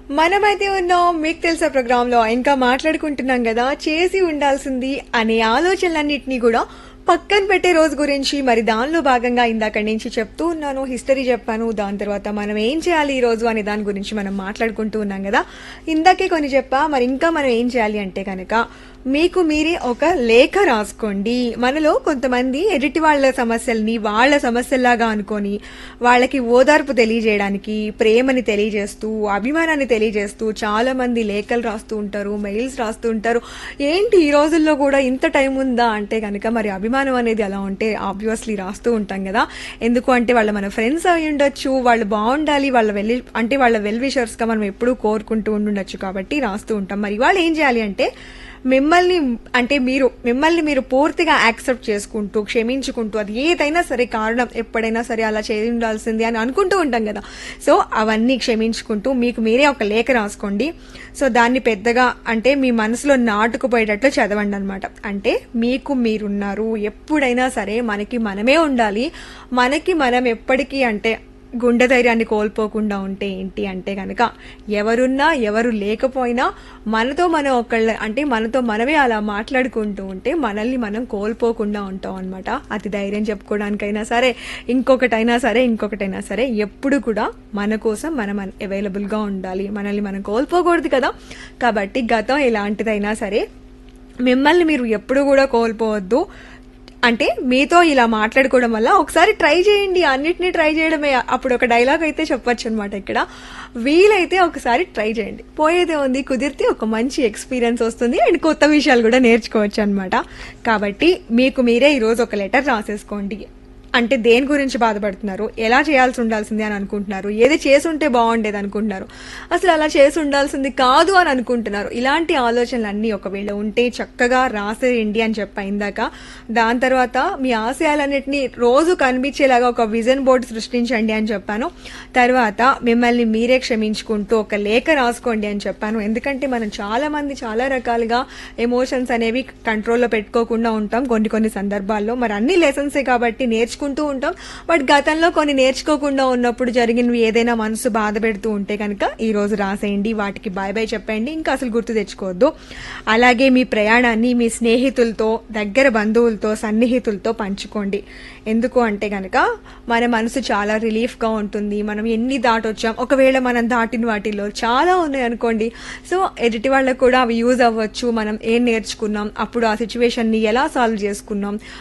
మనమైతే ఉన్నాం మీకు తెలుసా ప్రోగ్రామ్ లో ఇంకా మాట్లాడుకుంటున్నాం కదా చేసి ఉండాల్సింది అనే ఆలోచనలన్నింటినీ కూడా పక్కన పెట్టే రోజు గురించి మరి దానిలో భాగంగా ఇందాక నుంచి చెప్తూ ఉన్నాను హిస్టరీ చెప్పాను దాని తర్వాత మనం ఏం చేయాలి ఈ రోజు అనే దాని గురించి మనం మాట్లాడుకుంటూ ఉన్నాం కదా ఇందాకే కొన్ని చెప్పా మరి ఇంకా మనం ఏం చేయాలి అంటే కనుక మీకు మీరే ఒక లేఖ రాసుకోండి మనలో కొంతమంది ఎదుటి వాళ్ళ సమస్యల్ని వాళ్ళ సమస్యల్లాగా అనుకొని వాళ్ళకి ఓదార్పు తెలియజేయడానికి ప్రేమని తెలియజేస్తూ అభిమానాన్ని తెలియజేస్తూ చాలా మంది లేఖలు రాస్తూ ఉంటారు మెయిల్స్ రాస్తూ ఉంటారు ఏంటి ఈ రోజుల్లో కూడా ఇంత టైం ఉందా అంటే కనుక మరి అభిమానం అనేది అలా ఉంటే ఆబ్వియస్లీ రాస్తూ ఉంటాం కదా ఎందుకు అంటే వాళ్ళ మన ఫ్రెండ్స్ అయి ఉండొచ్చు వాళ్ళు బాగుండాలి వాళ్ళ వెల్ అంటే వాళ్ళ వెల్ విషర్స్గా మనం ఎప్పుడూ కోరుకుంటూ ఉండుండొచ్చు కాబట్టి రాస్తూ ఉంటాం మరి వాళ్ళు ఏం చేయాలి అంటే మిమ్మల్ని అంటే మీరు మిమ్మల్ని మీరు పూర్తిగా యాక్సెప్ట్ చేసుకుంటూ క్షమించుకుంటూ అది ఏదైనా సరే కారణం ఎప్పుడైనా సరే అలా చేసి ఉండాల్సింది అని అనుకుంటూ ఉంటాం కదా సో అవన్నీ క్షమించుకుంటూ మీకు మీరే ఒక లేఖ రాసుకోండి సో దాన్ని పెద్దగా అంటే మీ మనసులో నాటుకుపోయేటట్లు చదవండి అనమాట అంటే మీకు మీరున్నారు ఎప్పుడైనా సరే మనకి మనమే ఉండాలి మనకి మనం ఎప్పటికీ అంటే గుండె ధైర్యాన్ని కోల్పోకుండా ఉంటే ఏంటి అంటే కనుక ఎవరున్నా ఎవరు లేకపోయినా మనతో మనం ఒకళ్ళ అంటే మనతో మనమే అలా మాట్లాడుకుంటూ ఉంటే మనల్ని మనం కోల్పోకుండా ఉంటాం అనమాట అది ధైర్యం చెప్పుకోవడానికైనా సరే ఇంకొకటైనా సరే ఇంకొకటైనా సరే ఎప్పుడు కూడా మన కోసం మనం అవైలబుల్గా ఉండాలి మనల్ని మనం కోల్పోకూడదు కదా కాబట్టి గతం ఎలాంటిదైనా సరే మిమ్మల్ని మీరు ఎప్పుడు కూడా కోల్పోవద్దు అంటే మీతో ఇలా మాట్లాడుకోవడం వల్ల ఒకసారి ట్రై చేయండి అన్నిటినీ ట్రై చేయడమే అప్పుడు ఒక డైలాగ్ అయితే చెప్పొచ్చు అనమాట ఇక్కడ వీలైతే ఒకసారి ట్రై చేయండి పోయేదే ఉంది కుదిరితే ఒక మంచి ఎక్స్పీరియన్స్ వస్తుంది అండ్ కొత్త విషయాలు కూడా నేర్చుకోవచ్చు అనమాట కాబట్టి మీకు మీరే ఈరోజు ఒక లెటర్ రాసేసుకోండి అంటే దేని గురించి బాధపడుతున్నారు ఎలా చేయాల్సి ఉండాల్సింది అని అనుకుంటున్నారు ఏది చేసి ఉంటే బాగుండేది అనుకుంటున్నారు అసలు అలా చేసి ఉండాల్సింది కాదు అని అనుకుంటున్నారు ఇలాంటి ఆలోచనలు అన్నీ ఒకవేళ ఉంటే చక్కగా రాసేయండి అని చెప్పా ఇందాక దాని తర్వాత మీ ఆశయాలన్నింటినీ రోజు కనిపించేలాగా ఒక విజన్ బోర్డు సృష్టించండి అని చెప్పాను తర్వాత మిమ్మల్ని మీరే క్షమించుకుంటూ ఒక లేఖ రాసుకోండి అని చెప్పాను ఎందుకంటే మనం చాలా మంది చాలా రకాలుగా ఎమోషన్స్ అనేవి కంట్రోల్లో పెట్టుకోకుండా ఉంటాం కొన్ని కొన్ని సందర్భాల్లో మరి అన్ని లెసన్సే కాబట్టి నేర్చుకుంటూ ఉంటాం బట్ గతంలో కొన్ని నేర్చుకోకుండా ఉన్నప్పుడు జరిగినవి ఏదైనా మనసు బాధ పెడుతూ ఉంటే కనుక ఈ రోజు రాసేయండి వాటికి బాయ్ బాయ్ చెప్పండి ఇంకా అసలు గుర్తు తెచ్చుకోవద్దు అలాగే మీ ప్రయాణాన్ని మీ స్నేహితులతో దగ్గర బంధువులతో సన్నిహితులతో పంచుకోండి ఎందుకు అంటే కనుక మన మనసు చాలా రిలీఫ్గా ఉంటుంది మనం ఎన్ని దాటొచ్చాం ఒకవేళ మనం దాటిన వాటిలో చాలా ఉన్నాయి అనుకోండి సో ఎదుటి వాళ్ళకు కూడా అవి యూజ్ అవ్వచ్చు మనం ఏం నేర్చుకున్నాం అప్పుడు ఆ సిచ్యువేషన్ని ఎలా సాల్వ్ చేసుకున్నాం